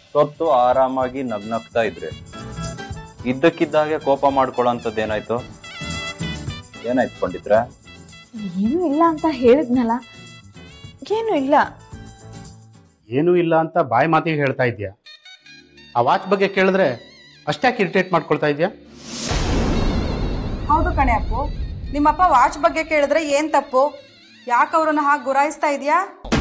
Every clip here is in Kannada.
ಇಷ್ಟೊತ್ತು ಆರಾಮಾಗಿ ನಗ್ನಗ್ತಾ ಇದ್ರಿ ಇದ್ದಕ್ಕಿದ್ದಾಗೆ ಕೋಪ ಮಾಡ್ಕೊಳ್ಳೋಂಥದ್ದು ಏನಾಯ್ತು ಏನಾಯ್ತು ಪಂಡಿತ್ರ ಏನೂ ಇಲ್ಲ ಅಂತ ಹೇಳಿದ್ನಲ್ಲ ಏನೂ ಇಲ್ಲ ಏನೂ ಇಲ್ಲ ಅಂತ ಬಾಯಿ ಮಾತಿಗೆ ಹೇಳ್ತಾ ಇದೆಯಾ ಆ ವಾಚ್ ಬಗ್ಗೆ ಕೇಳಿದ್ರೆ ಅಷ್ಟ್ಯಾಕೆ ಇರಿಟೇಟ್ ಮಾಡ್ಕೊಳ್ತಾ ಇದೆಯಾ ಹೌದು ಕಣೆ ಅಪ್ಪು ನಿಮ್ಮಪ್ಪ ವಾಚ್ ಬಗ್ಗೆ ಕೇಳಿದ್ರೆ ಏನ್ ತಪ್ಪು ಯಾಕೆ ಅವ್ರನ್ನ ಹಾಗೆ ಗುರಾಯಿಸ್ತಾ ಇದೆಯಾ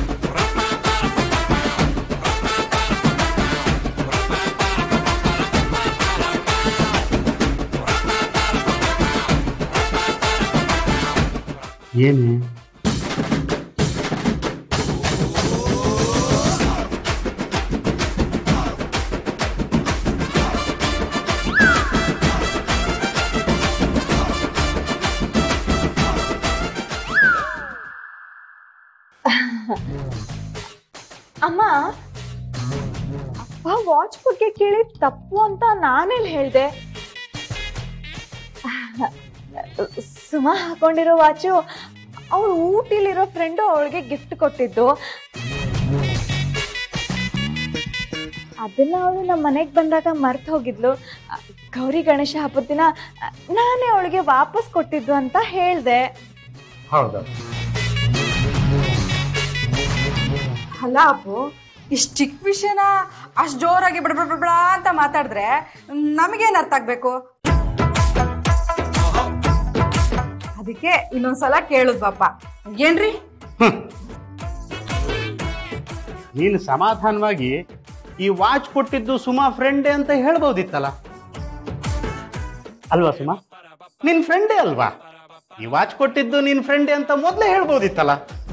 ಏನು ಅಮ್ಮ ಅಪ್ಪ ವಾಚ್ ಬಗ್ಗೆ ಕೇಳಿ ತಪ್ಪು ಅಂತ ನಾನೆಲ್ಲಿ ಹೇಳ್ದೆ ಸುಮಾ ಹಾಕೊಂಡಿರೋ ವಾಚು ಅವಳು ಊಟಿಲಿರೋ ಫ್ರೆಂಡು ಅವಳಿಗೆ ಗಿಫ್ಟ್ ಕೊಟ್ಟಿದ್ದು ಅದನ್ನ ಅವಳು ನಮ್ಮ ಮನೆಗೆ ಬಂದಾಗ ಮರ್ತು ಹೋಗಿದ್ಲು ಅ, ಗೌರಿ ಗಣೇಶ ಹಬ್ಬದ ದಿನ ಅ, ನಾನೇ ಅವಳಿಗೆ ವಾಪಸ್ ಕೊಟ್ಟಿದ್ದು ಅಂತ ಹೇಳ್ದೆ ಹೌದಾ ಅಲ್ಲ ಅಪ್ಪು ಇಷ್ಟು ಚಿಕ್ಕ ವಿಷಯನ ಅಷ್ಟು ಜೋರಾಗಿ ಬಿಡ ಬಿಡ ಬಿಡ ಅಂತ ಮಾತಾಡಿದ್ರೆ ನಮಗೇನು ಅರ್ಥ ಆಗ್ಬೇಕು ಅದಕ್ಕೆ ಇನ್ನೊಂದ್ಸಲ ಕೇಳುದ್ವಪ್ಪ ಏನ್ರಿ ನೀನು ಸಮಾಧಾನವಾಗಿ ಈ ವಾಚ್ ಕೊಟ್ಟಿದ್ದು ಸುಮಾ ಫ್ರೆಂಡೇ ಅಂತ ಹೇಳ್ಬೋದಿತ್ತಲ್ಲ ಅಲ್ವಾ ಸುಮಾ ನಿನ್ ಫ್ರೆಂಡೇ ಅಲ್ವಾ ಈ ವಾಚ್ ಕೊಟ್ಟಿದ್ದು ನಿನ್ ಫ್ರೆಂಡೇ ಅಂತ ಮೊದಲೇ ಹೇಳ್ಬೋದಿತ್ತಲ್ಲ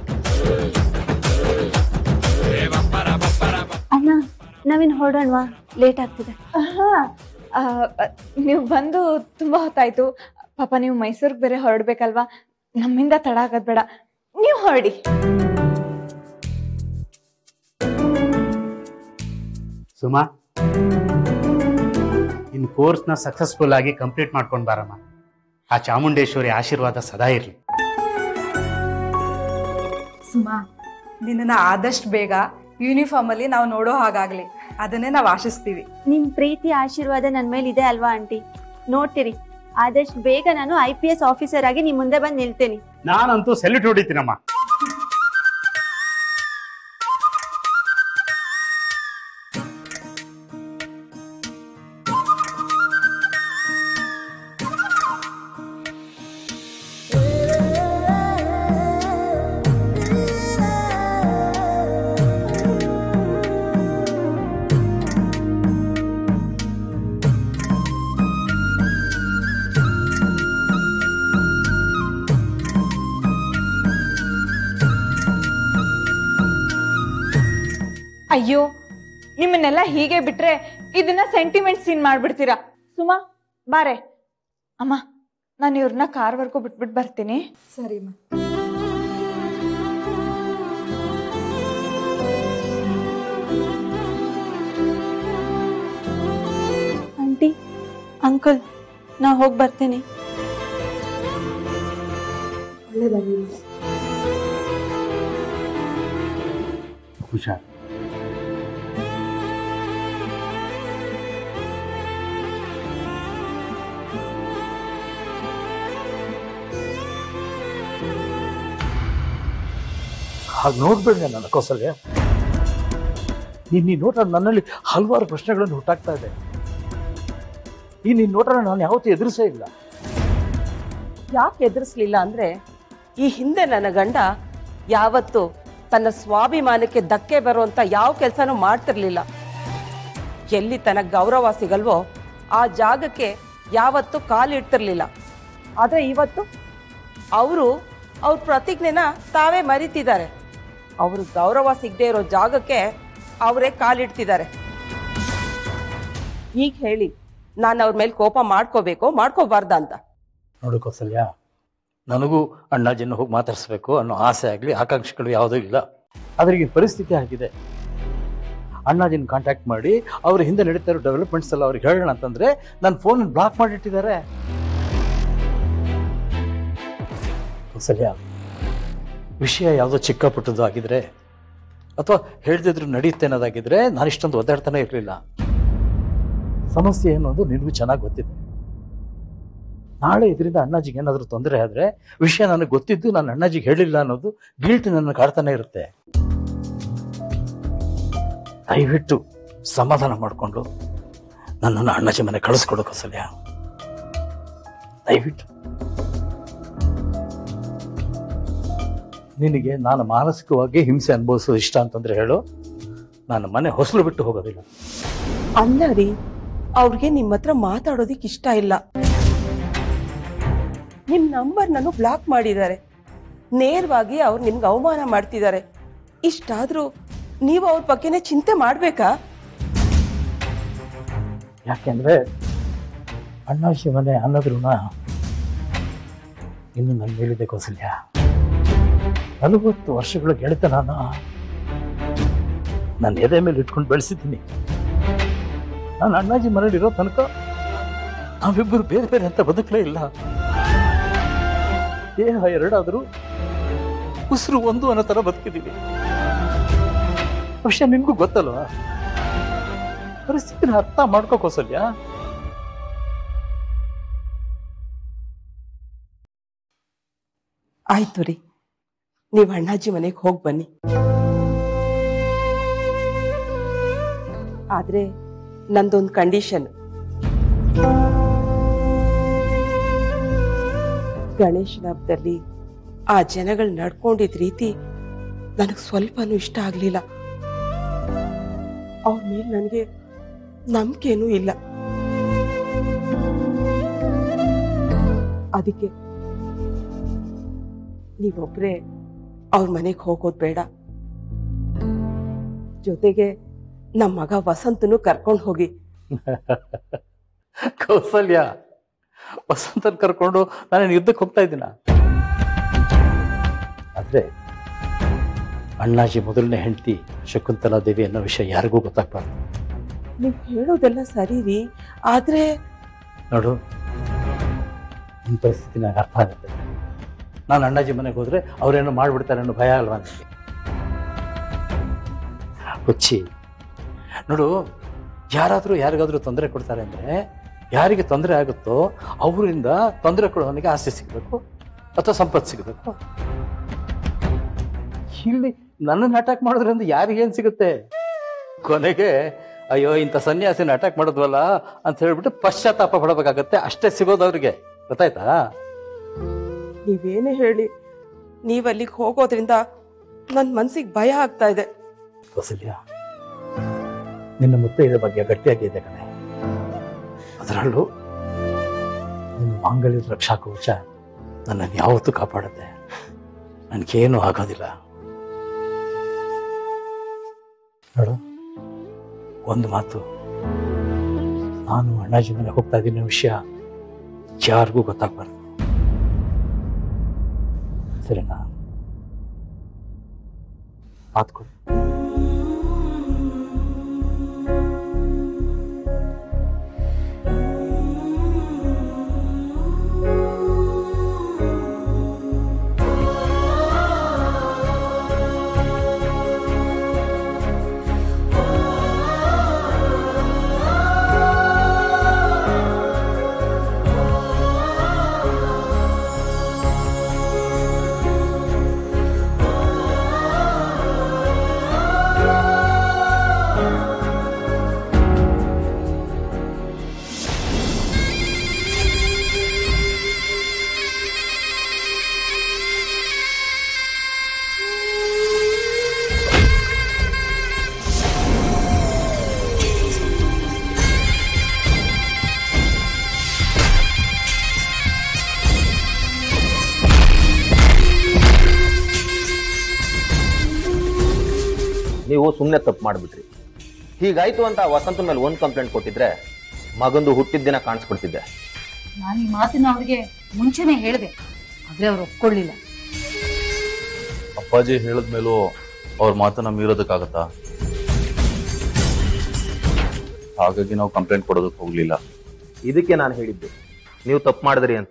ಅಣ್ಣ ನಾವಿನ್ ಹೊರಡೋಣವಾ ಲೇಟ್ ಆಗ್ತಿದೆ ಹಾ ನೀವು ಬಂದು ತುಂಬಾ ಹೊತ್ತಾಯ್ತು ಪಾಪ ನೀವು ಮೈಸೂರಿಗೆ ಬೇರೆ ಹೊರಡ್ಬೇಕಲ್ವಾ ನಮ್ಮಿಂದ ತಡ ಆಗೋದ್ ಬೇಡ ನೀವು ಹೊರಡಿ ಸುಮಾ ಇನ್ ಕೋರ್ಸ್ನ ಸಕ್ಸಸ್ಫುಲ್ ಆಗಿ ಕಂಪ್ಲೀಟ್ ಮಾಡ್ಕೊಂಡು ಬಾರಮ್ಮ ಆ ಚಾಮುಂಡೇಶ್ವರಿ ಆಶೀರ್ವಾದ ಸದಾ ಇರಲಿ ಸುಮಾ ನಿನ್ನ ಆದಷ್ಟು ಬೇಗ ಯೂನಿಫಾರ್ಮ್ ಅಲ್ಲಿ ನಾವು ನೋಡೋ ಹಾಗಾಗ್ಲಿ ಅದನ್ನೇ ನಾವು ಆಶಿಸ್ತೀವಿ ನಿಮ್ ಪ್ರೀತಿ ಆಶೀರ್ವಾದ ನನ್ ಮೇಲೆ ಇದೆ ಅಲ್ವಾ ಆಂಟಿ ನೋಡ್ತೀರಿ ಆದಷ್ಟು ಬೇಗ ನಾನು ಐ ಪಿ ಎಸ್ ಆಫೀಸರ್ ಆಗಿ ನಿಮ್ ಮುಂದೆ ಬಂದು ನಿಲ್ತೇನೆ ನಾನಂತೂ ಸೆಲ್ಯೂಟ್ ಹೊಡಿತೀನಮ್ಮ ಅಯ್ಯೋ ನಿಮ್ಮನ್ನೆಲ್ಲ ಹೀಗೆ ಬಿಟ್ರೆ ಇದನ್ನ ಸೆಂಟಿಮೆಂಟ್ ಸೀನ್ ಮಾಡ್ಬಿಡ್ತೀರಾ ಸುಮಾ ಬಾರೆ ಅಮ್ಮ ನಾನು ಇವ್ರನ್ನ ಕಾರ್ವರೆಗೂ ಬಿಟ್ಬಿಟ್ಟು ಬರ್ತೀನಿ ಸರಿ ಮಾ ಆಂಟಿ ಅಂಕಲ್ ನಾ ಹೋಗಿ ಬರ್ತೇನೆ ಹುಷಾರ್ ಹಾಗೆ ನೋಡ್ಬೇಡ ನನ್ನ ಕೌಸಲ್ಯ ನೀನ್ ನೀನ್ ನೋಟ ನನ್ನಲ್ಲಿ ಹಲವಾರು ಪ್ರಶ್ನೆಗಳನ್ನು ಹುಟ್ಟಾಗ್ತಾ ಇದೆ ಈ ನಿನ್ ನೋಟನ ನಾನು ಯಾವತ್ತೂ ಎದುರಿಸೇ ಇಲ್ಲ ಯಾಕೆ ಎದುರಿಸ್ಲಿಲ್ಲ ಅಂದ್ರೆ ಈ ಹಿಂದೆ ನನ್ನ ಗಂಡ ಯಾವತ್ತು ತನ್ನ ಸ್ವಾಭಿಮಾನಕ್ಕೆ ಧಕ್ಕೆ ಬರುವಂತ ಯಾವ ಕೆಲಸನೂ ಮಾಡ್ತಿರ್ಲಿಲ್ಲ ಎಲ್ಲಿ ತನಗೆ ಗೌರವ ಸಿಗಲ್ವೋ ಆ ಜಾಗಕ್ಕೆ ಯಾವತ್ತೂ ಕಾಲಿಡ್ತಿರ್ಲಿಲ್ಲ ಆದ್ರೆ ಇವತ್ತು ಅವರು ಅವ್ರ ಪ್ರತಿಜ್ಞೆನ ತಾವೇ ಮರಿತಿದ್ದಾರೆ ಅವರು ಗೌರವ ಸಿಗದೆ ಇರೋ ಜಾಗಕ್ಕೆ ಅವರೇ ಕಾಲಿಡ್ತಿದ್ದಾರೆ ಈಗ ಹೇಳಿ ನಾನು ಅವ್ರ ಮೇಲೆ ಕೋಪ ಮಾಡ್ಕೋಬೇಕೋ ಮಾಡ್ಕೋಬಾರ್ದ ಅಂತ ನೋಡು ಕೌಸಲ್ಯ ನನಗೂ ಅಣ್ಣಾಜಿನ ಹೋಗಿ ಮಾತಾಡಿಸ್ಬೇಕು ಅನ್ನೋ ಆಸೆ ಆಗಲಿ ಆಕಾಂಕ್ಷೆಗಳು ಯಾವುದೂ ಇಲ್ಲ ಆದ್ರೆ ಈಗ ಪರಿಸ್ಥಿತಿ ಆಗಿದೆ ಅಣ್ಣಾಜಿನ ಕಾಂಟ್ಯಾಕ್ಟ್ ಮಾಡಿ ಅವ್ರ ಹಿಂದೆ ನಡೀತಾ ಇರೋ ಡೆವಲಪ್ಮೆಂಟ್ಸ್ ಎಲ್ಲ ಅವ್ರಿಗೆ ಹೇಳೋಣ ಅಂತಂದ್ರೆ ನನ್ನ ಫೋನ್ ಬ್ಲಾಕ್ ಮಾಡಿಟ್ಟಿದ್ದಾರೆ ಕೌಸಲ್ಯ ವಿಷಯ ಯಾವುದೋ ಚಿಕ್ಕ ಪುಟ್ಟದ್ದು ಆಗಿದ್ರೆ ಅಥವಾ ಹೇಳ್ದಿದ್ರು ನಡೆಯುತ್ತೆ ಅನ್ನೋದಾಗಿದ್ರೆ ನಾನು ಇಷ್ಟೊಂದು ಒದ್ದಾಡ್ತಾನೆ ಇರಲಿಲ್ಲ ಸಮಸ್ಯೆ ಏನು ಅನ್ನೋದು ನಿನಗೂ ಚೆನ್ನಾಗಿ ಗೊತ್ತಿದೆ ನಾಳೆ ಇದರಿಂದ ಅಣ್ಣಾಜಿಗೆ ಏನಾದರೂ ತೊಂದರೆ ಆದರೆ ವಿಷಯ ನನಗೆ ಗೊತ್ತಿದ್ದು ನಾನು ಅಣ್ಣಾಜಿಗೆ ಹೇಳಿಲ್ಲ ಅನ್ನೋದು ಗಿಲ್ಟ್ ನನ್ನ ಕಾಡ್ತಾನೆ ಇರುತ್ತೆ ದಯವಿಟ್ಟು ಸಮಾಧಾನ ಮಾಡಿಕೊಂಡು ನನ್ನನ್ನು ಅಣ್ಣಾಜಿ ಮನೆ ಕಳಿಸ್ಕೊಡು ಕೌಸಲ್ಯ ದಯವಿಟ್ಟು ನಿನಗೆ ನಾನು ಮಾನಸಿಕವಾಗಿ ಹಿಂಸೆ ಅನುಭವಿಸೋದು ಇಷ್ಟ ಅಂತಂದ್ರೆ ಹೇಳು ನಾನು ಮನೆ ಹೊಸಲು ಬಿಟ್ಟು ಹೋಗೋದಿಲ್ಲ ಅಲ್ಲ ರೀ ಅವ್ರಿಗೆ ನಿಮ್ಮ ಹತ್ರ ಮಾತಾಡೋದಿಕ್ ಇಷ್ಟ ಇಲ್ಲ ನಿಮ್ ನಂಬರ್ ನಾನು ಬ್ಲಾಕ್ ಮಾಡಿದ್ದಾರೆ ನೇರವಾಗಿ ಅವ್ರು ನಿಮ್ಗೆ ಅವಮಾನ ಮಾಡ್ತಿದ್ದಾರೆ ಇಷ್ಟಾದ್ರೂ ನೀವು ಅವ್ರ ಬಗ್ಗೆನೇ ಚಿಂತೆ ಮಾಡ್ಬೇಕಾ ಯಾಕೆಂದ್ರೆ ಅಣ್ಣಾಜಿ ಮನೆ ಅನ್ನೋದ್ ಋಣ ಇನ್ನು ನನ್ನ ಮೇಲಿದೆ ಕೌಸಲ್ಯ ನಲವತ್ತು ವರ್ಷಗಳ ಗೆಳೆತನ ನನ್ನ ಎದೆ ಮೇಲೆ ಇಟ್ಕೊಂಡು ಬೆಳೆಸಿದ್ದೀನಿ ನಾನು ಅಣ್ಣಾಜಿ ಮನೇಲಿ ಇರೋ ತನಕ ನಾವಿಬ್ಬರು ಬೇರೆ ಬೇರೆ ಅಂತ ಬದುಕಲೇ ಇಲ್ಲ ದೇಹ ಎರಡಾದರೂ ಉಸಿರು ಒಂದು ಅನ್ನೋ ತರ ಬದುಕಿದ್ದೀವಿ ವಿಷಯ ನಿನ್ಗೂ ಗೊತ್ತಲ್ವಾ ಪರಿಸ್ಥಿತಿನ ಅರ್ಥ ಮಾಡ್ಕೋ ಕೌಸಲ್ಯ ಆಯ್ತು ರೀ ನೀವು ಅಣ್ಣಾಜಿ ಮನೆಗೆ ಹೋಗಿ ಬನ್ನಿ ಆದ್ರೆ ನಂದೊಂದು ಕಂಡೀಷನ್ ಗಣೇಶನ ಹಬ್ಬದಲ್ಲಿ ಆ ಜನಗಳು ನಡ್ಕೊಂಡಿದ್ ರೀತಿ ನನಗೆ ಸ್ವಲ್ಪನೂ ಇಷ್ಟ ಆಗ್ಲಿಲ್ಲ ಅವ್ರ ಮೇಲೆ ನನಗೆ ನಂಬಿಕೆನೂ ಇಲ್ಲ ಅದಕ್ಕೆ ನೀವೊಬ್ರೆ ಅವ್ರ ಮನೆಗೆ ಹೋಗೋದು ಬೇಡ ಜೊತೆಗೆ ನಮ್ಮ ಮಗ ವಸಂತನು ಕರ್ಕೊಂಡು ಹೋಗಿ ಕೌಸಲ್ಯ ವಸಂತನ್ ಕರ್ಕೊಂಡು ನಾನು ಯುದ್ಧಕ್ಕೆ ಹೋಗ್ತಾ ಇದ್ದೀನ ಆದ್ರೆ ಅಣ್ಣಾಜಿ ಮೊದಲನೇ ಹೆಂಡತಿ ಶಕುಂತಲಾ ದೇವಿ ಅನ್ನೋ ವಿಷಯ ಯಾರಿಗೂ ಗೊತ್ತಾಗ್ಬಾರ್ದು ನೀವು ಹೇಳೋದೆಲ್ಲ ಸರಿ ರೀ ಆದ್ರೆ ನೋಡು ನಿನ್ನ ಪರಿಸ್ಥಿತಿ ನನಗೆ ಅರ್ಥ ಆಗುತ್ತೆ ನಾನು ಅಣ್ಣಾಜಿ ಮನೆಗೆ ಹೋದ್ರೆ ಅವ್ರೇನೋ ಮಾಡ್ಬಿಡ್ತಾರೆ ಅನ್ನೋ ಭಯ ಅಲ್ವಾ ನನಗೆ ಹುಚ್ಚಿ ನೋಡು ಯಾರಾದರೂ ಯಾರಿಗಾದ್ರೂ ತೊಂದರೆ ಕೊಡ್ತಾರೆ ಅಂದ್ರೆ ಯಾರಿಗೆ ತೊಂದರೆ ಆಗುತ್ತೋ ಅವರಿಂದ ತೊಂದರೆ ಕೊಡೋವನಿಗೆ ಆಸ್ತಿ ಸಿಗಬೇಕು ಅಥವಾ ಸಂಪತ್ತು ಸಿಗಬೇಕು ಇಲ್ಲಿ ನನ್ನನ್ನು ಅಟ್ಯಾಕ್ ಮಾಡೋದ್ರಿಂದ ಯಾರಿಗೇನು ಸಿಗುತ್ತೆ ಕೊನೆಗೆ ಅಯ್ಯೋ ಇಂಥ ಸನ್ಯಾಸಿನ ಅಟ್ಯಾಕ್ ಮಾಡಿದ್ವಲ್ಲ ಅಂತ ಹೇಳ್ಬಿಟ್ಟು ಪಶ್ಚಾತ್ತಾಪ ಪಡಬೇಕಾಗತ್ತೆ ಅಷ್ಟೇ ಸಿಗೋದು ಅವ್ರಿಗೆ ಗೊತ್ತಾಯ್ತಾ ನೀವೇನೇ ಹೇಳಿ ನೀವು ಅಲ್ಲಿಗೆ ಹೋಗೋದ್ರಿಂದ ನನ್ನ ಮನ್ಸಿಗೆ ಭಯ ಆಗ್ತಾ ಇದೆ ಕೌಸಲ್ಯ ನಿನ್ನ ಮುತ್ತೈದ ಬಗ್ಗೆ ಗಟ್ಟಿಯಾಗಿದೆ ಕಣೆ ಅದರಲ್ಲೂ ನಿನ್ನ ಮಾಂಗಲ್ಯದ ರಕ್ಷಾ ಕವಚ ನನ್ನನ್ನು ಯಾವತ್ತೂ ಕಾಪಾಡುತ್ತೆ ನನಗೇನು ಆಗೋದಿಲ್ಲ ನೋಡು ಒಂದು ಮಾತು ನಾನು ಅಣ್ಣಾಜಿ ಮನೆ ಹೋಗ್ತಾ ಇದ್ದೀನಿ ಅನ್ನೋ ವಿಷಯ ಯಾರಿಗೂ ಗೊತ್ತಾಗ್ಬಾರ್ದು ಸರಿನಾ ಮಾತು ಕೊಡು ನೀವು ಸುಮ್ಮನೆ ತಪ್ಪು ಮಾಡಿಬಿಟ್ರಿ ಹೀಗಾಯ್ತು ಅಂತ ವಸಂತ ಮೇಲೆ ಒಂದು ಕಂಪ್ಲೇಂಟ್ ಕೊಟ್ಟಿದ್ರೆ ಮಗಂದು ಹುಟ್ಟಿದ ದಿನ ಕಾಣಿಸ್ಕೊಡ್ತಿದ್ದೆ ನಾನು ಈ ಮಾತಿನ ಅವ್ರಿಗೆ ಮುಂಚೆನೆ ಹೇಳಿದೆ ಆದ್ರೆ ಅವ್ರು ಒಪ್ಕೊಳ್ಳಿಲ್ಲ ಅಪ್ಪಾಜಿ ಹೇಳಿದ್ಮೇಲೂ ಅವ್ರ ಮಾತನ್ನ ಮೀರೋದಕ್ಕಾಗತ್ತಾ ಹಾಗಾಗಿ ನಾವು ಕಂಪ್ಲೇಂಟ್ ಕೊಡೋದಕ್ಕೆ ಹೋಗ್ಲಿಲ್ಲ ಇದಕ್ಕೆ ನಾನು ಹೇಳಿದ್ದು ನೀವು ತಪ್ಪು ಮಾಡಿದ್ರಿ ಅಂತ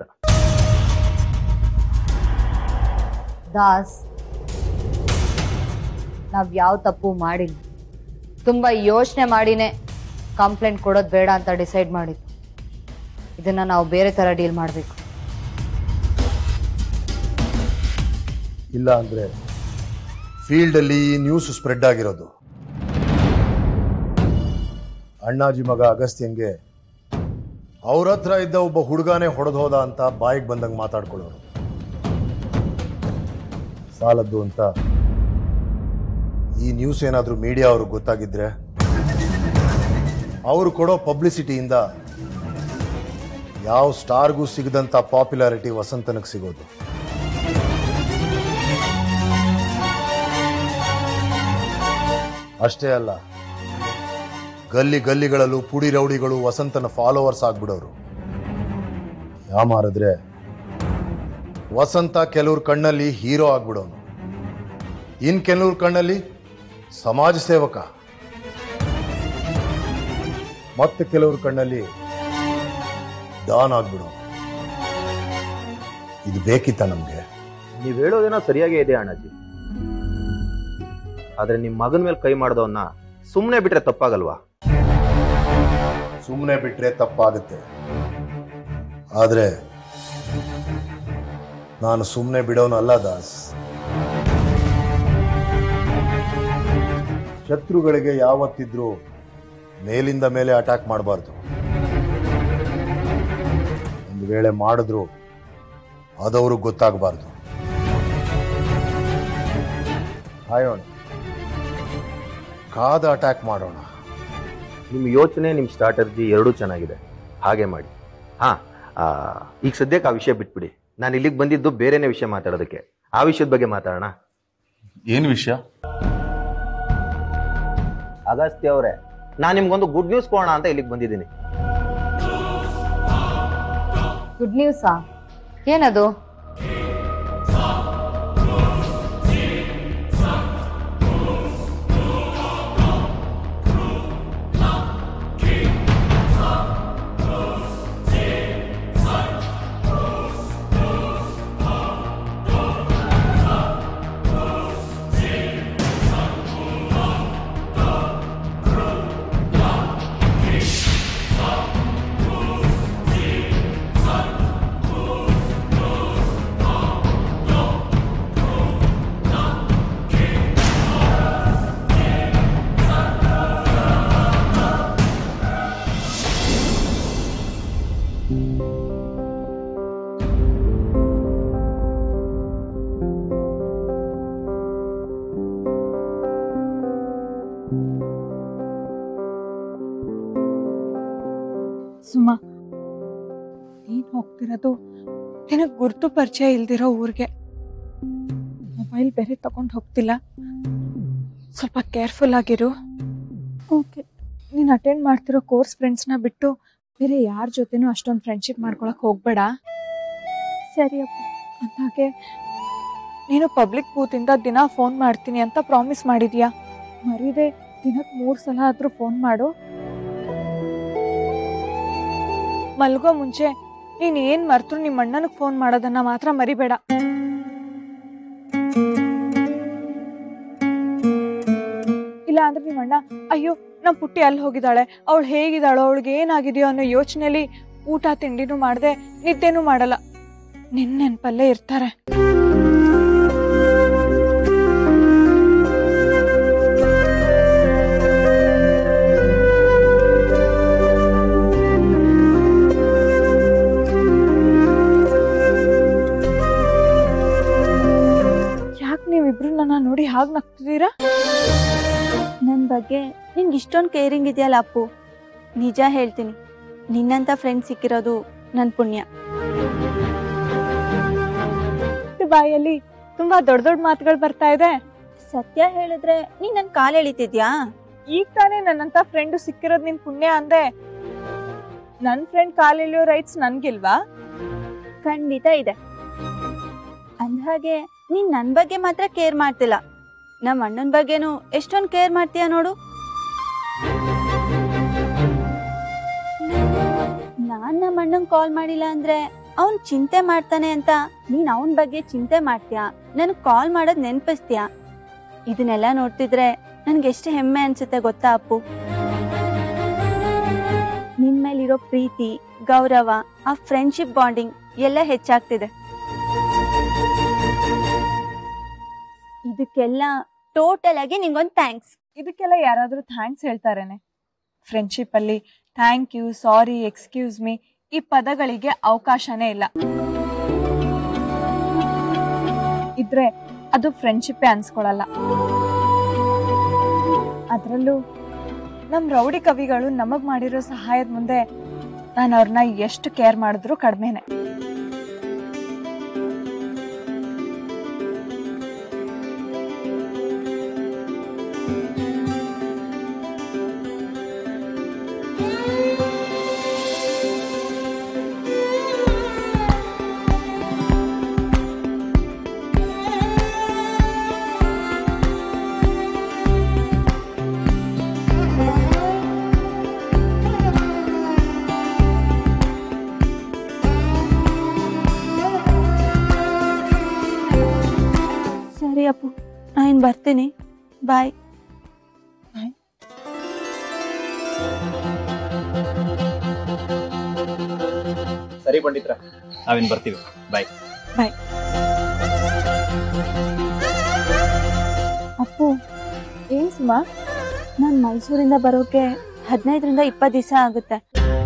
ದಾಸ್ ನಾವು ಯಾವ ತಪ್ಪು ಮಾಡಿಲ್ಲ ತುಂಬ ಯೋಚನೆ ಮಾಡಿನೇ ಕಂಪ್ಲೇಂಟ್ ಕೊಡೋದು ಬೇಡ ಅಂತ ಡಿಸೈಡ್ ಮಾಡಿದ್ದು ಇದನ್ನು ನಾವು ಬೇರೆ ಥರ ಡೀಲ್ ಮಾಡಬೇಕು ಇಲ್ಲ ಅಂದ್ರೆ ಫೀಲ್ಡಲ್ಲಿ ನ್ಯೂಸ್ ಸ್ಪ್ರೆಡ್ ಆಗಿರೋದು ಅಣ್ಣಾಜಿ ಮಗ ಅಗಸ್ತ್ಯನ್ಗೆ ಅವ್ರ ಹತ್ರ ಇದ್ದ ಒಬ್ಬ ಹುಡುಗನೇ ಹೊಡೆದು ಹೋದ ಅಂತ ಬಾಯಿಗೆ ಬಂದಂಗೆ ಮಾತಾಡ್ಕೊಳ್ಳೋರು ಸಾಲದ್ದು ಅಂತ ಈ ನ್ಯೂಸ್ ಏನಾದರೂ ಮೀಡಿಯಾ ಅವ್ರಿಗೆ ಗೊತ್ತಾಗಿದ್ರೆ ಅವರು ಕೊಡೋ ಪಬ್ಲಿಸಿಟಿಯಿಂದ ಯಾವ ಸ್ಟಾರ್ಗೂ ಸಿಗದಂಥ ಪಾಪ್ಯುಲಾರಿಟಿ ವಸಂತನಿಗೆ ಸಿಗೋದು ಅಷ್ಟೇ ಅಲ್ಲ ಗಲ್ಲಿ ಗಲ್ಲಿಗಳಲ್ಲೂ ಪುಡಿ ರೌಡಿಗಳು ವಸಂತನ ಫಾಲೋವರ್ಸ್ ಆಗ್ಬಿಡೋರು ಯಾಮಾರಿದ್ರೆ ವಸಂತ ಕೆಲವ್ರ ಕಣ್ಣಲ್ಲಿ ಹೀರೋ ಆಗ್ಬಿಡೋನು ಇನ್ ಕೆಲವ್ರ ಕಣ್ಣಲ್ಲಿ ಸಮಾಜ ಸೇವಕ ಮತ್ತೆ ಕೆಲವ್ರ ಕಣ್ಣಲ್ಲಿ ಡಾನ್ ಆಗ್ಬಿಡೋನು ಇದು ಬೇಕಿತ್ತ ನಮ್ಗೆ ನೀವ್ ಹೇಳೋದೇನೋ ಸರಿಯಾಗೇ ಇದೆ ಅಣ್ಣಾಜಿ ಆದ್ರೆ ನಿಮ್ ಮಗನ ಮೇಲೆ ಕೈ ಮಾಡ್ದವನ್ನ ಸುಮ್ಮನೆ ಬಿಟ್ರೆ ತಪ್ಪಾಗಲ್ವಾ ಸುಮ್ಮನೆ ಬಿಟ್ರೆ ತಪ್ಪಾಗುತ್ತೆ ಆದ್ರೆ ನಾನು ಸುಮ್ಮನೆ ಬಿಡೋನು ಅಲ್ಲ ದಾಸ್ ಶತ್ರುಗಳಿಗೆ ಯಾವತ್ತಿದ್ರೂ ಮೇಲಿಂದ ಮೇಲೆ ಅಟ್ಯಾಕ್ ಮಾಡಬಾರ್ದು ಒಂದು ವೇಳೆ ಮಾಡಿದ್ರು ಅದವ್ರಿಗೆ ಗೊತ್ತಾಗಬಾರ್ದು ಹಾಯೋಣ ಕಾದ ಅಟ್ಯಾಕ್ ಮಾಡೋಣ ನಿಮ್ ಯೋಚನೆ ನಿಮ್ ಸ್ಟ್ರಾಟರ್ಜಿ ಎರಡೂ ಚೆನ್ನಾಗಿದೆ ಹಾಗೆ ಮಾಡಿ ಹಾ ಆ, ಈಗ ಸದ್ಯಕ್ಕೆ ಆ ವಿಷಯ ಬಿಟ್ಬಿಡಿ ನಾನು ಇಲ್ಲಿಗೆ ಬಂದಿದ್ದು ಬೇರೆನೇ ವಿಷಯ ಮಾತಾಡೋದಕ್ಕೆ ಆ ವಿಷಯದ ಬಗ್ಗೆ ಮಾತಾಡೋಣ ಏನ್ ವಿಷಯ ಅಗಸ್ತ್ಯ ಅವರೇ ನಾನು ನಿಮ್ಗೊಂದು ಗುಡ್ ನ್ಯೂಸ್ ಕೊಡೋಣ ಅಂತ ಇಲ್ಲಿಗೆ ಬಂದಿದ್ದೀನಿ ಗುಡ್ ನ್ಯೂಸಾ ಏನದು ಸುಮ ನೀನ್ ಹೋಗ್ತಿರೋದು ನಿನಗ್ ಗುರ್ತು ಪರಿಚಯ ಇಲ್ದಿರೋ ಊರಿಗೆ ಮೊಬೈಲ್ ಬೇರೆ ತಗೊಂಡ್ ಹೋಗ್ತಿಲ್ಲ ಸ್ವಲ್ಪ ಕೇರ್ಫುಲ್ ಆಗಿರು ಓಕೆ ನೀನ್ ಅಟೆಂಡ್ ಮಾಡ್ತಿರೋ ಕೋರ್ಸ್ ಫ್ರೆಂಡ್ಸ್ನ ಬಿಟ್ಟು ಬೇರೆ ಯಾರ ಜೊತೆನೂ ಅಷ್ಟೊಂದು ಫ್ರೆಂಡ್ಶಿಪ್ ಮಾಡ್ಕೊಳಕ್ ಹೋಗ್ಬೇಡ ಸರಿ ಅಪ್ಪ ಅಂದಾಗೆ ನೀನು ಪಬ್ಲಿಕ್ ಬೂತಿಂದ ದಿನ ಫೋನ್ ಮಾಡ್ತೀನಿ ಅಂತ ಪ್ರಾಮಿಸ್ ಮಾಡಿದ್ಯಾ ಮರೀದೆ ದಿನಕ್ಕೆ ಮೂರು ಸಲ ಆದ್ರೂ ಫೋನ್ ಮಾಡು ಮಲ್ಗೋ ಮುಂಚೆ ನೀನ್ ಏನ್ ಮರ್ತರು ನಿಮ್ಮ ಅಣ್ಣನಿಗೆ ಫೋನ್ ಮಾಡೋದನ್ನ ಮಾತ್ರ ಮರಿಬೇಡ ಇಲ್ಲ ಅಂದ್ರೆ ನಿಮ್ಮ ಅಣ್ಣ ಅಯ್ಯೋ ನಮ್ ಪುಟ್ಟಿ ಅಲ್ಲಿ ಹೋಗಿದ್ದಾಳೆ ಅವಳು ಹೇಗಿದ್ದಾಳೋ ಅವಳಿಗೆ ಏನಾಗಿದೆಯೋ ಅನ್ನೋ ಯೋಚನೆಯಲ್ಲಿ ಊಟ ತಿಂಡಿನೂ ಮಾಡದೆ ನಿದ್ದೆನೂ ಮಾಡಲ್ಲ ನಿನ್ ನೆನ್ಪಲ್ಲೇ ಇರ್ತಾರೆ ಯಾಕೆ ನೀವಿಬ್ರು ನನ್ನ ನೋಡಿ ಹಾಗೆ ನಗ್ತಿದ್ದೀರಾ ನನ್ನ ಬಗ್ಗೆ ನಿನ್ಗೆ ಇಷ್ಟೊಂದು ಕೇರಿಂಗ್ ಇದೆಯಲ್ಲ ಅಪ್ಪು ನಿಜ ಹೇಳ್ತೀನಿ ನಿನ್ನಂಥ ಫ್ರೆಂಡ್ ಸಿಕ್ಕಿರೋದು ನನ್ನ ಪುಣ್ಯ ಬಾಯಲ್ಲಿ ತುಂಬಾ ದೊಡ್ಡ ದೊಡ್ಡ ಮಾತುಗಳು ಬರ್ತಾ ಇದೆ ಸತ್ಯ ಹೇಳಿದ್ರೆ ನೀ ನನ್ನ ಕಾಲು ಎಳಿತಿದ್ಯಾ ಈಗ ತಾನೇ ನನ್ನಂತ ಫ್ರೆಂಡ್ ಸಿಕ್ಕಿರೋದ್ ನಿನ್ ಪುಣ್ಯ ಅಂದೆ ನನ್ ಫ್ರೆಂಡ್ ಕಾಲೆಳೆಯೋ ರೈಟ್ಸ್ ನನ್ಗಿಲ್ವಾ ಖಂಡಿತ ಇದೆ ಅಂದ್ಹಾಗೆ ನೀನ್ ನನ್ನ ಬಗ್ಗೆ ಮಾತ್ರ ಕೇರ್ ಮಾಡ್ತಿಲ್ಲ ನಮ್ಮ ಅಣ್ಣನ ಬಗ್ಗೆನೂ ಎಷ್ಟೊಂದು ಕೇರ್ ಮಾಡ್ತೀಯ ನೋಡು ನಾನ್ ನಮ್ಮ ಅಣ್ಣಂಗ್ ಕಾಲ್ ಮಾಡಿಲ್ಲ ಅಂದ್ರೆ ಅವ್ನ್ ಚಿಂತೆ ಮಾಡ್ತಾನೆ ಅಂತ ನೀನ್ ಅವನ್ ಬಗ್ಗೆ ಚಿಂತೆ ಮಾಡ್ತೀಯ ನನಗ್ ಕಾಲ್ ಮಾಡೋದ್ ನೆನ್ಪಿಸ್ತೀಯ ಇದನ್ನೆಲ್ಲ ನೋಡ್ತಿದ್ರೆ ನನ್ಗೆ ಎಷ್ಟು ಹೆಮ್ಮೆ ಅನ್ಸುತ್ತೆ ಗೊತ್ತಾ ಅಪ್ಪು ನಿನ್ ಮೇಲಿರೋ ಪ್ರೀತಿ ಗೌರವ ಆ ಫ್ರೆಂಡ್ಶಿಪ್ ಬಾಂಡಿಂಗ್ ಎಲ್ಲ ಹೆಚ್ಚಾಗ್ತಿದೆ ಇದಕ್ಕೆಲ್ಲ ಟೋಟಲ್ ಆಗಿ ನಿಂಗೊಂದು ಥ್ಯಾಂಕ್ಸ್ ಇದಕ್ಕೆಲ್ಲ ಯಾರಾದರೂ ಥ್ಯಾಂಕ್ಸ್ ಹೇಳ್ತಾರೇನೆ ಫ್ರೆಂಡ್ಶಿಪ್ ಅಲ್ಲಿ thank you sorry excuse me ಈ ಪದಗಳಿಗೆ ಅವಕಾಶನೇ ಇಲ್ಲ ಇದ್ರೆ ಅದು ಫ್ರೆಂಡ್ಶಿಪ್ಪೇ ಅನ್ಸ್ಕೊಳಲ್ಲ ಅದರಲ್ಲೂ ನಮ್ಮ ರೌಡಿ ಕವಿಗಳು ನಮಗ್ ಮಾಡಿರೋ ಸಹಾಯದ ಮುಂದೆ ನಾನು ಅವ್ರನ್ನ ಎಷ್ಟು ಕೇರ್ ಮಾಡಿದ್ರು ಕಡಿಮೆನೆ ಸರಿ ಅಪ್ಪು ನಾನು ಬರ್ತೀನಿ ಬಾಯ್ ಸರಿ ಪಂಡಿತ್ರ ನಾವಿನ್ ಬರ್ತೀವಿ ಬಾಯ್ ಬಾಯ್ ಅಪ್ಪು ಏನ್ ಸುಮಾ ನಾನು ಮೈಸೂರಿಂದ ಬರೋಕೆ ಹದಿನೈದರಿಂದ ಇಪ್ಪತ್ತು ದಿವಸ ಆಗುತ್ತೆ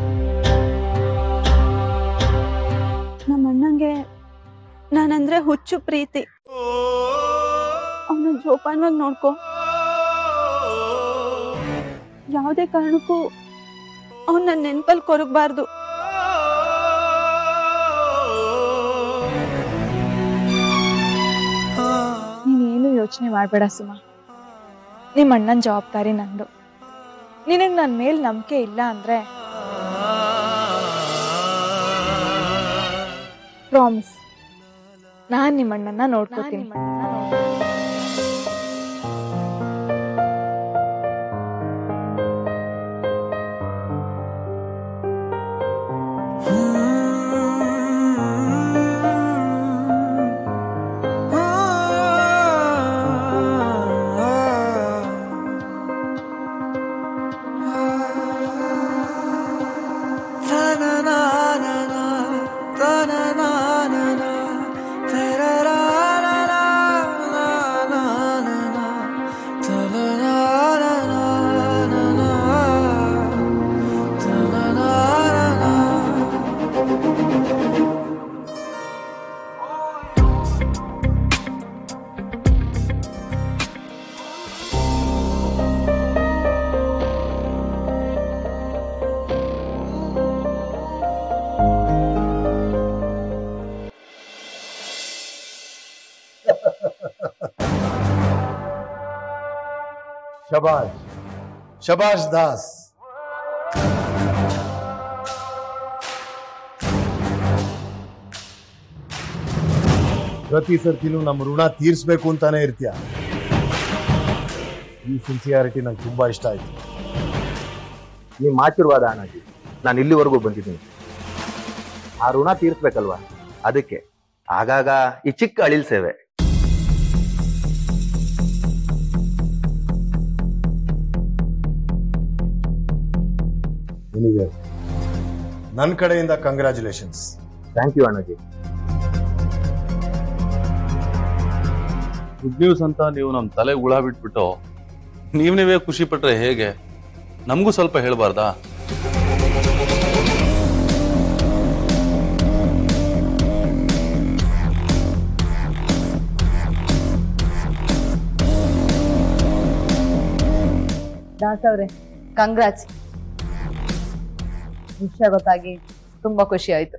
ನಮ್ಮ ಅಣ್ಣಂಗೆ ನಾನಂದ್ರೆ ಹುಚ್ಚು ಪ್ರೀತಿ ಅವನ ಜೋಪಾನವಾಗಿ ನೋಡ್ಕೊ ಯಾವುದೇ ಕಾರಣಕ್ಕೂ ಅವನ ನನ್ನ ನೆನ್ಪಲ್ಲಿ ಕೊರಗಬಾರ್ದು ನೀನೇನು ಯೋಚನೆ ಮಾಡಬೇಡ ಸುಮ ನಿಮ್ಮ ಅಣ್ಣನ ಜವಾಬ್ದಾರಿ ನಂದು ನಿನಗೆ ನನ್ನ ಮೇಲೆ ನಂಬಿಕೆ ಇಲ್ಲ ಅಂದ್ರೆ ಪ್ರಾಮಿಸ್ ನಾನು ನಿಮ್ಮ ಅಣ್ಣನ ನೋಡ್ಕೋತೀನಿ ಶಬಾಷ್ ಶಬಾಷ್ ದಾಸ್ ಪ್ರತಿ ಸರ್ತಿನೂ ನಮ್ಮ ಋಣ ತೀರಿಸ್ಬೇಕು ಅಂತಾನೆ ಇರ್ತೀಯ ಈ ಸಿನ್ಸಿಯಾರಿಟಿ ನಂಗೆ ತುಂಬಾ ಇಷ್ಟ ಆಯ್ತು ನಿಮ್ಮ ಆಶೀರ್ವಾದ ಅಣ್ಣಾಜಿ ನಾನು ಇಲ್ಲಿವರೆಗೂ ಬಂದಿದ್ದೀನಿ ಆ ಋಣ ತೀರಿಸ್ಬೇಕಲ್ವಾ ಅದಕ್ಕೆ ಆಗಾಗ ಈ ಚಿಕ್ಕ ಅಳಿಲ್ ಸೇವೆ ಎನಿವೆ ನನ್ನ ಕಡೆಯಿಂದ ಕಂಗ್ರ್ಯಾಚುಲೇಷನ್ಸ್ ಥ್ಯಾಂಕ್ ಯು ಅಣ್ಣಾಜಿ ಗುಡ್ ನ್ಯೂಸ್ ಅಂತ ನೀವು ನಮ್ಮ ತಲೆ ಹುಳ ಬಿಟ್ಬಿಟ್ಟು ನೀವ್ ನೀವೇ ಖುಷಿ ಪಟ್ರೆ ಹೇಗೆ ನಮಗೂ ಸ್ವಲ್ಪ ಹೇಳ್ಬಾರ್ದಾ ದಾಸ್ ಅವ್ರೆ ಕಂಗ್ರಾಟ್ಸ್ ವಿಷಯ ಗೊತ್ತಾಗಿ ತುಂಬಾ ಖುಷಿ ಆಯ್ತು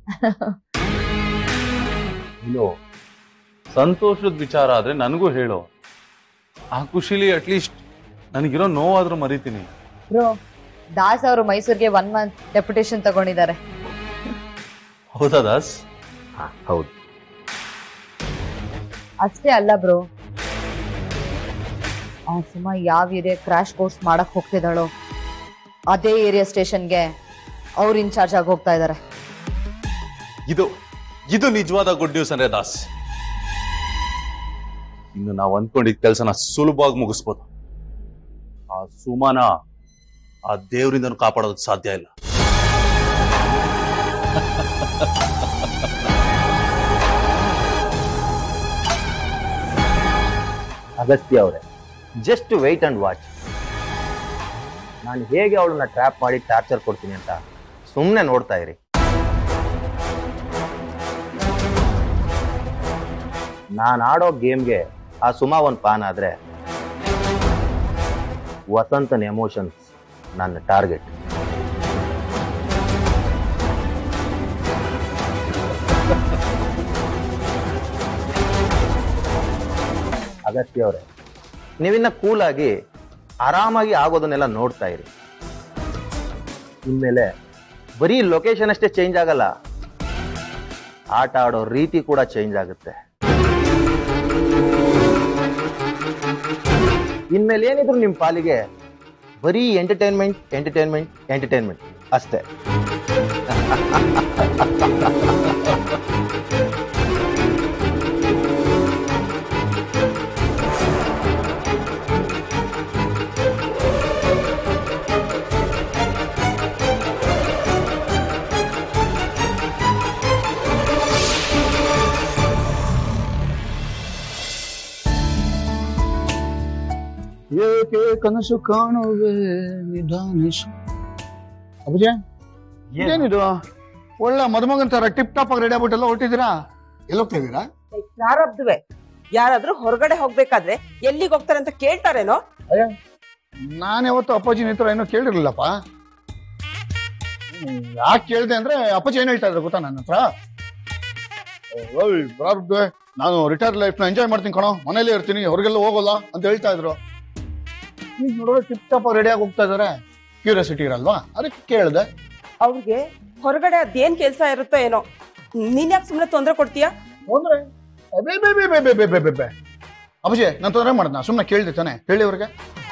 ಇಲ್ಲೋ ಸಂತೋಷದ ವಿಚಾರ ಆದ್ರೆ ನನಗೂ ಹೇಳು ಆ ಖುಷಿಲಿ ಅಟ್ಲೀಸ್ಟ್ ನನಗಿರೋ ನೋವಾದ್ರೂ ಮರಿತೀನಿ ಬ್ರೋ ದಾಸ್ ಅವರು ಮೈಸೂರಿಗೆ ಒನ್ ಮಂತ್ ಡೆಪ್ಯುಟೇಷನ್ ತಗೊಂಡಿದ್ದಾರೆ ಹೌದಾ ದಾಸ್ ಹಾ ಹೌದು ಅಷ್ಟೇ ಅಲ್ಲ ಬ್ರೋ ಆ ಸುಮ ಯಾವ ಏರಿಯಾ ಕ್ರಾಶ್ ಕೋರ್ಸ್ ಮಾಡಕ್ ಹೋಗ್ತಿದ್ದಾಳೋ ಅದೇ ಏರಿಯಾ ಸ್ಟೇಷನ್ಗೆ ಅವ್ರು ಇನ್ಚಾರ್ಜ್ ಆಗಿ ಹೋಗ್ತಾ ಇದ್ದಾರೆ ಇದು ಇದು ನಿಜವಾದ ಗುಡ್ ನ್ಯೂಸ್ ಅಂದ್ರೆ ದಾಸ್ ಇನ್ನು ನಾವು ಅಂದ್ಕೊಂಡಿದ್ದ ಕೆಲಸನ ಸುಲಭವಾಗಿ ಮುಗಿಸ್ಬೋದು ಆ ಸುಮನ ಆ ದೇವರಿಂದನೂ ಕಾಪಾಡೋದಕ್ಕೆ ಸಾಧ್ಯ ಇಲ್ಲ ಅಗಸ್ತ್ಯ ಅವರೇ ಜಸ್ಟ್ ವೆಯ್ಟ್ ಅಂಡ್ ವಾಚ್ ನಾನು ಹೇಗೆ ಅವಳನ್ನ ಟ್ರ್ಯಾಪ್ ಮಾಡಿ ಟಾರ್ಚರ್ ಕೊಡ್ತೀನಿ ಅಂತ ಸುಮ್ಮನೆ ನೋಡ್ತಾ ಇರಿ ನಾನು ಆಡೋ ಗೇಮ್ಗೆ ಆ ಸುಮಾ ಒಂದು ಪಾನ್ ಆದ್ರೆ ವಸಂತನ ಎಮೋಷನ್ಸ್ ನನ್ನ ಟಾರ್ಗೆಟ್ ಅಗತ್ಯ ಅವರೇ ನೀವಿನ್ನ ಕೂಲಾಗಿ ಆರಾಮಾಗಿ ಆಗೋದನ್ನೆಲ್ಲ ನೋಡ್ತಾ ಇರಿ ಇನ್ಮೇಲೆ ಬರೀ ಲೊಕೇಶನ್ ಅಷ್ಟೇ ಚೇಂಜ್ ಆಗಲ್ಲ ಆಟ ಆಡೋ ರೀತಿ ಕೂಡ ಚೇಂಜ್ ಆಗುತ್ತೆ ಇನ್ಮೇಲೆ ಏನಿದ್ರು ನಿಮ್ಮ ಪಾಲಿಗೆ ಬರೀ ಎಂಟರ್ಟೈನ್ಮೆಂಟ್ ಎಂಟರ್ಟೈನ್ಮೆಂಟ್ ಎಂಟರ್ಟೈನ್ಮೆಂಟ್ ಅಷ್ಟೇ ಏಕೆ ಕನಸು ಕಾಣುವೆ ನಿಧಾನಿಸು ಅಬ್ಬಜೆ ಏನಿದು ಒಳ್ಳೆ ಮದುಮಗನ್ ತರ ಟಿಪ್ ಟಾಪ್ ಆಗಿ ರೆಡಿ ಆಗ್ಬಿಟ್ಟೆಲ್ಲ ಹೊರಟಿದ್ದೀರಾ ಎಲ್ಲಿ ಹೋಗ್ತಾ ಇದ್ದೀರಾ ಪ್ರಾರಬ್ಧವೇ ಯಾರಾದ್ರೂ ಹೊರಗಡೆ ಹೋಗ್ಬೇಕಾದ್ರೆ ಎಲ್ಲಿಗೆ ಹೋಗ್ತಾರೆ ಅಂತ ಕೇಳ್ತಾರೇನೋ ನಾನು ಯಾವತ್ತು ಅಪ್ಪಾಜಿ ಹತ್ರ ಏನೋ ಕೇಳಿರ್ಲಿಲ್ಲಪ್ಪ ಯಾಕೆ ಕೇಳಿದೆ ಅಂದ್ರೆ ಅಪ್ಪಾಜಿ ಏನ್ ಹೇಳ್ತಾ ಇದ್ರು ಗೊತ್ತಾ ನನ್ನ ಹತ್ರ ಓಯ್ ಪ್ರಾರಬ್ಧವೇ ನಾನು ರಿಟೈರ್ ಲೈಫ್ ನ ಎಂಜಾಯ್ ಮಾಡ್ತೀನಿ ಕಣೋ ಮನೇಲಿ ಇರ್ತೀನಿ ಹೊರಗೆಲ್ಲ ಹೋಗೋಲ್ಲ ಅಂತ ಹೇಳ್ತಾ ಇದ್ರು ಈಗ ನೋಡಿದ್ರೆ ಟಿಪ್ ಟಾಪ್ ರೆಡಿ ಆಗಿ ಹೋಗ್ತಾ ಇದಾರೆ ಕ್ಯೂರಿಯಾಸಿಟಿ ಇರಲ್ವಾ ಅದಕ್ಕೆ ಕೇಳಿದೆ ಅವ್ರಿಗೆ ಹೊರಗಡೆ ಅದೇನ್ ಕೆಲ್ಸ ಇರುತ್ತೋ ಏನೋ ನೀನ್ ಯಾಕೆ ಸುಮ್ನೆ ತೊಂದ್ರೆ ಕೊಡ್ತೀಯಾ ತೊಂದ್ರೆ ಬೇ ಬೇ ಬೇ ಬೇ ಬೇ ಬೇ ಬೇ ಬೇ ಬೇ ಅಭಿಜಯ್ ನಾನು ತೊಂದರೆ ಮಾಡ್ದ ಸುಮ್ಮನೆ ಕೇಳಿದೆ ತಾನೆ ಹೇಳಿ ಅವ್ರಿಗೆ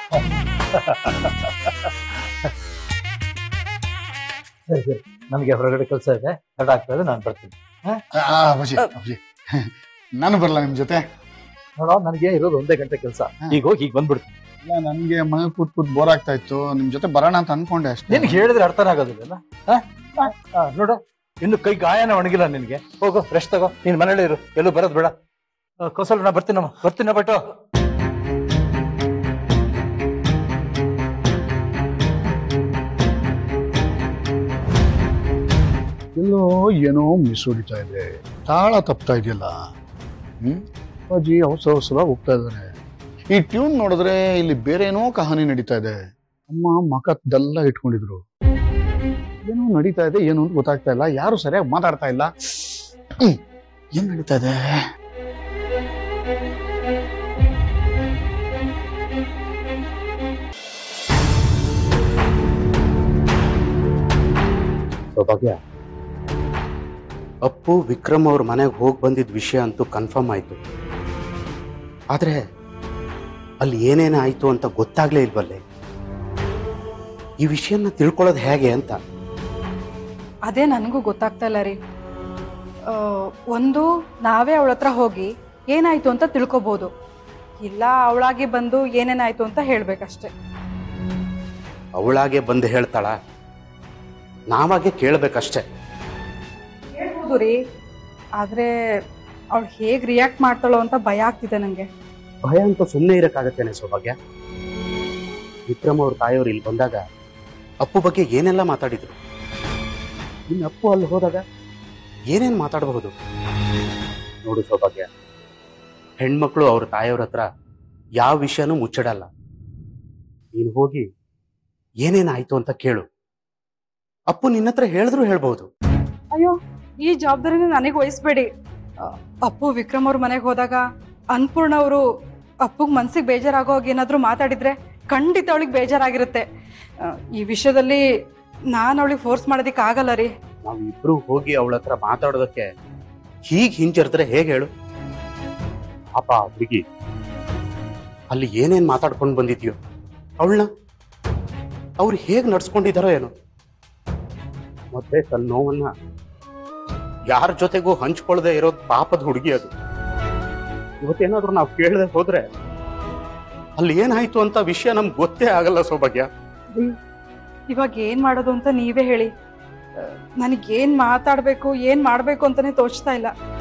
ಸರಿ ಸರಿ ನಮಗೆ ಹೊರಗಡೆ ಕೆಲಸ ಇದೆ ತಡ ಆಗ್ತಾ ಇದೆ ನಾನು ಬರ್ತೀನಿ ಅಭಿಜಯ್ ಅಭಿಜಯ್ ನಾನು ಬರಲ್ಲ ನಿಮ್ ಜೊತೆ ನೋಡೋ ನನಗೆ ಇರೋದು ಒಂದೇ ಗಂಟೆ ಕೆಲಸ ಈಗ ಹೋಗಿ ಈಗ ಬಂದ್ಬಿಡ್ತೀನಿ ಇಲ್ಲ ನನ್ಗೆ ಮನೆ ಕೂತ್ ಕೂತ್ ಬೋರ್ ಆಗ್ತಾ ಇತ್ತು ನಿಮ್ ಜೊತೆ ಬರೋಣ ಅಂತ ಅನ್ಕೊಂಡೆ ಅಷ್ಟೇ ನಿನ್ಗೆ ಹೇಳಿದ್ರೆ ಅರ್ಥನೇ ಆಗೋದಿಲ್ಲ ನೋಡು ಇನ್ನು ಕೈ ಗಾಯನ ಒಣಗಿಲ್ಲ ನಿನ್ಗೆ ಹೋಗು ರೆಸ್ಟ್ ತಗೋ ನೀನ್ ಮನೇಲಿ ಇರು ಎಲ್ಲೂ ಬರೋದು ಬೇಡ ಆ, ಕೌಸಲ್ ನಾ ಬರ್ತೀನಮ್ಮ ಬರ್ತೀನ ಬಟ್ಟು ಎಲ್ಲೋ ಏನೋ ಮಿಸ್ ಹೊಡಿತಾ ಇದೆ ತಾಳ ತಪ್ತಾ ಇದೆಯಲ್ಲ ಹ್ಮ್ ಅಪ್ಪಾಜಿ ಅವಸರ ಅವಸರ ಹೋಗ್ತಾ ಇದಾರೆ ಈ ಟ್ಯೂನ್ ನೋಡಿದ್ರೆ ಇಲ್ಲಿ ಬೇರೆ ಏನೋ ಕಹಾನಿ ನಡೀತಾ ಇದೆ ಅಮ್ಮ ಮಕ ದಲ್ಲ ಇಟ್ಕೊಂಡಿದ್ರು ಏನೋ ನಡೀತಾ ಇದೆ ಏನು ಅಂತ ಗೊತ್ತಾಗ್ತಾ ಇಲ್ಲ ಯಾರು ಸರಿಯಾಗಿ ಮಾತಾಡ್ತಾ ಇಲ್ಲ ಹ್ಮ್. ಏನ್ ನಡೀತಾ ಇದೆ ಸೌಭಾಗ್ಯ ಅಪ್ಪು ವಿಕ್ರಮ್ ಅವ್ರ ಮನೆಗೆ ಹೋಗಿ ಬಂದಿದ್ದ ವಿಷಯ ಅಂತೂ ಕನ್ಫರ್ಮ್ ಆಯ್ತು ಆದ್ರೆ ಅಲ್ಲಿ ಏನೇನು ಆಯ್ತು ಅಂತ ಗೊತ್ತಾಗ್ಲೇ ಇಲ್ವಲ್ಲೇ ಈ ವಿಷಯನ ತಿಳ್ಕೊಳ್ಳೋದು ಹೇಗೆ ಅಂತ ಅದೇ ನನಗೂ ಗೊತ್ತಾಗ್ತಾ ಇಲ್ಲ ರೀ ಆ, ಒಂದು ನಾವೇ ಅವಳ ಹತ್ರ ಹೋಗಿ ಏನಾಯ್ತು ಅಂತ ತಿಳ್ಕೊಬೋದು ಇಲ್ಲ ಅವಳಾಗಿ ಬಂದು ಏನೇನಾಯ್ತು ಅಂತ ಹೇಳ್ಬೇಕಷ್ಟೆ ಅವಳಾಗೆ ಬಂದು ಹೇಳ್ತಾಳ ನಾವಾಗೆ ಕೇಳ್ಬೇಕಷ್ಟೆ ಹೇಳ್ಬೋದು ರೀ ಆದ್ರೆ ಅವಳು ಹೇಗೆ ರಿಯಾಕ್ಟ್ ಮಾಡ್ತಾಳೋ ಅಂತ ಭಯ ಆಗ್ತಿದೆ ನನಗೆ ಭಯ ಅಂತ ಸುಮ್ಮನೆ ಇರಕ್ಕಾಗತ್ತೇನೆ ಸೌಭಾಗ್ಯ ವಿಕ್ರಮ್ ಅವ್ರ ತಾಯಿಯವ್ರು ಇಲ್ಲಿ ಬಂದಾಗ ಅಪ್ಪು ಬಗ್ಗೆ ಏನೆಲ್ಲ ಮಾತಾಡಿದ್ರು ಇನ್ನು ಅಪ್ಪು ಅಲ್ಲಿ ಹೋದಾಗ ಏನೇನ್ ಮಾತಾಡಬಹುದು ನೋಡು ಸೌಭಾಗ್ಯ ಹೆಣ್ಮಕ್ಳು ಅವ್ರ ತಾಯಿಯವ್ರ ಹತ್ರ ಯಾವ ವಿಷಯನೂ ಮುಚ್ಚಿಡಲ್ಲ ನೀನು ಹೋಗಿ ಏನೇನಾಯ್ತು ಅಂತ ಕೇಳು ಅಪ್ಪು ನಿನ್ನ ಹತ್ರ ಹೇಳಿದ್ರು ಹೇಳ್ಬಹುದು ಅಯ್ಯೋ ಈ ಜವಾಬ್ದಾರಿನ ನನಗೆ ವಹಿಸ್ಬೇಡಿ ಆ, ಅಪ್ಪು ವಿಕ್ರಮ್ ಅವ್ರ ಮನೆಗೆ ಹೋದಾಗ ಅನ್ಪೂರ್ಣ ಅವರು ಅಪ್ಪುಗ್ ಮನ್ಸಿಗೆ ಬೇಜಾರಾಗೋ ಹಾಗೆ ಏನಾದರೂ ಮಾತಾಡಿದ್ರೆ ಖಂಡಿತ ಅವಳಿಗೆ ಬೇಜಾರಾಗಿರುತ್ತೆ ಆ, ಈ ವಿಷಯದಲ್ಲಿ ನಾನು ಅವಳಿಗೆ ಫೋರ್ಸ್ ಮಾಡೋದಕ್ಕೆ ಆಗಲ್ಲ ರೀ ನಾವು ಇಬ್ರು ಹೋಗಿ ಅವಳ ಹತ್ರ ಮಾತಾಡೋದಕ್ಕೆ ಹೀಗ್ ಹಿಂಜರಿದ್ರೆ ಹೇಗೆ ಹೇಳು ಪಾಪ ಆ ಹುಡುಗಿ ಅಲ್ಲಿ ಏನೇನ್ ಮಾತಾಡ್ಕೊಂಡು ಬಂದಿದ್ಯೋ ಅವಳನ್ನ ಅವ್ರು ಹೇಗ್ ನಡ್ಸ್ಕೊಂಡಿದಾರೋ ಏನೋ ಮತ್ತೆ ತನ್ನ ನೋವನ್ನ ಯಾರ ಜೊತೆಗೂ ಹಂಚ್ಕೊಳ್ದೆ ಇರೋದು ಪಾಪದ ಹುಡುಗಿ ಅದು ಇವತ್ತೇನಾದ್ರೂ ನಾವು ಕೇಳದೆ ಹೋದ್ರೆ ಅಲ್ಲಿ ಏನಾಯ್ತು ಅಂತ ವಿಷಯ ನಮ್ಗೆ ಗೊತ್ತೇ ಆಗಲ್ಲ ಸೌಭಾಗ್ಯ ಇವಾಗ ಏನ್ ಮಾಡೋದು ಅಂತ ನೀವೇ ಹೇಳಿ ನನಗೆ ಏನ್ ಮಾತಾಡ್ಬೇಕು ಏನ್ ಮಾಡ್ಬೇಕು ಅಂತಾನೆ ತೋಚ್ತಾ ಇಲ್ಲ